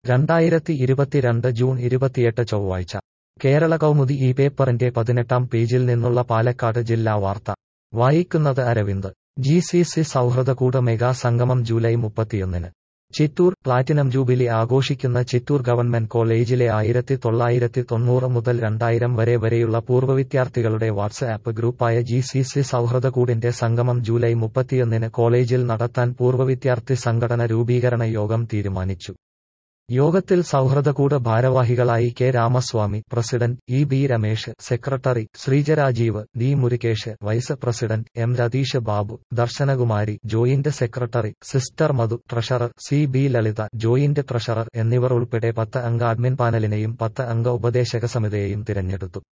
രണ്ടായിരത്തി ഇരുപത്തിരണ്ട് ജൂൺ ഇരുപത്തിയെട്ട് ചൊവ്വാഴ്ച കേരള കൗമുദി ഈ പേപ്പറിന്റെ പതിനെട്ടാം പേജിൽ നിന്നുള്ള പാലക്കാട് ജില്ലാ വാർത്ത വായിക്കുന്നത് അരവിന്ദ് ജി സി സി സൗഹൃദകൂട മെഗാ സംഗമം ജൂലൈ മുപ്പത്തിയൊന്നിന് ചിറ്റൂർ പ്ലാറ്റിനം ജൂബിലി ആഘോഷിക്കുന്ന ചിറ്റൂർ ഗവൺമെന്റ് കോളേജിലെ ആയിരത്തി തൊള്ളായിരത്തി തൊണ്ണൂറ് മുതൽ രണ്ടായിരം വരെ വരെയുള്ള പൂർവ്വ വിദ്യാർത്ഥികളുടെ വാട്സ്ആപ്പ് ഗ്രൂപ്പായ ജി സി സി സൗഹൃദകൂടിന്റെ സംഗമം ജൂലൈ മുപ്പത്തിയൊന്നിന് കോളേജിൽ നടത്താൻ പൂർവ്വ വിദ്യാർത്ഥി സംഘടന രൂപീകരണ യോഗം തീരുമാനിച്ചു യോഗത്തിൽ സൗഹൃദകൂട ഭാരവാഹികളായി K Ramaswamy president E B Ramesh secretary Sreeja Rajeev D Murukesh vice president M Ratheesh Babu Darshanakumari joint secretary sister Madhu treasurer C B Lalitha joint treasurer എന്നിവർ ഉൾപ്പെടെ പത്ത് അംഗ അഡ്മിൻ പാനലിനെയും പത്ത് അംഗ ഉപദേശക സമിതിയെയും തിരഞ്ഞെടുത്തു